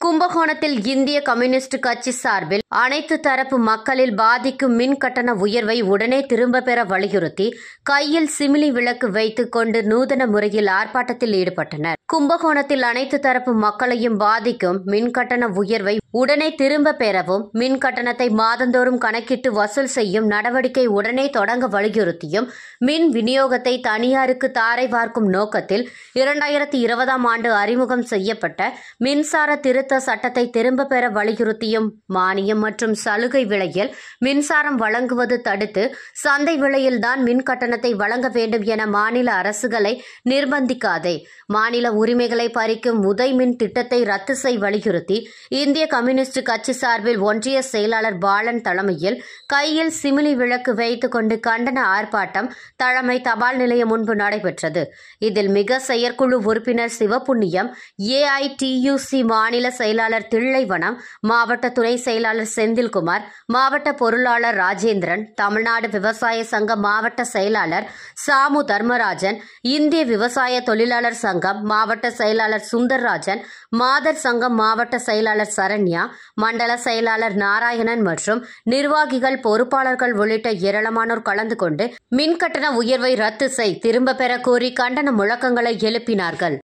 கும்பகோணத்தில் இந்திய கம்யூனிஸ்ட் கட்சி சார்பில் அனைத்து தரப்பு மக்களில் பாதிக்கும் மின் கட்டண உயர்வை உடனே திரும்ப பெற வலியுறுத்தி கையில் சிமிலி விளக்கு வைத்துக் கொண்டு நூதன முறையில் ஆர்ப்பாட்டத்தில் ஈடுபட்டனர் கும்பகோணத்தில் அனைத்து தரப்பு மக்களையும் பாதிக்கும் மின் கட்டண உயர்வை உடனே திரும்ப பெறவும் மின் கட்டணத்தை மாதந்தோறும் கணக்கிட்டு வசூல் செய்யும் நடவடிக்கை உடனே தொடங்க வலியுறுத்தியும் மின் விநியோகத்தை தனியாருக்கு தாரை வார்க்கும் நோக்கத்தில் இரண்டாயிரத்தி இருபதாம் ஆண்டு அறிமுகம் செய்யப்பட்ட மின்சார திருத்த சட்டத்தை திரும்ப பெற வலியுறுத்தியும் மானியம் மற்றும் சலுகை விலையில் மின்சாரம் வழங்குவது தடுத்து சந்தை விலையில்தான் மின் கட்டணத்தை வழங்க வேண்டும் என மாநில அரசுகளை நிர்பந்திக்காதே மாநில உரிமைகளை பறிக்கும் உதய் மின் திட்டத்தை ரத்து செய் வலியுறுத்தி இந்திய கம்யூனிஸ்ட் கட்சி சார்பில் ஒன்றிய செயலாளர் பாலன் தலைமையில் கையில் சிமிலி விளக்கு வைத்துக் கொண்டு கண்டன ஆர்ப்பாட்டம் தலைமை தபால் நிலையம் முன்பு நடைபெற்றது இதில் மிக செயற்குழு உறுப்பினர் சிவப்புண்ணியம் ஏஐடியூசி மாநில செயலாளர் தில்லைவனம் மாவட்ட துணை செயலாளர் செந்தில்குமார் மாவட்ட பொருளாளர் ராஜேந்திரன் தமிழ்நாடு விவசாய சங்க மாவட்ட செயலாளர் சாமு தர்மராஜன் இந்திய விவசாய தொழிலாளர் சங்கம் மாவட்ட செயலாளர் சுந்தர்ராஜன் மாதர் சங்கம் மாவட்ட செயலாளர் சரண்யா மண்டல செயலாளர் நாராயணன் மற்றும் நிர்வாகிகள் பொறுப்பாளர்கள் உள்ளிட்ட ஏராளமானோர் கலந்து கொண்டு மின் கட்டண உயர்வை ரத்து செய் திரும்ப பெற கோரி கண்டன முழக்கங்களை எழுப்பினார்கள்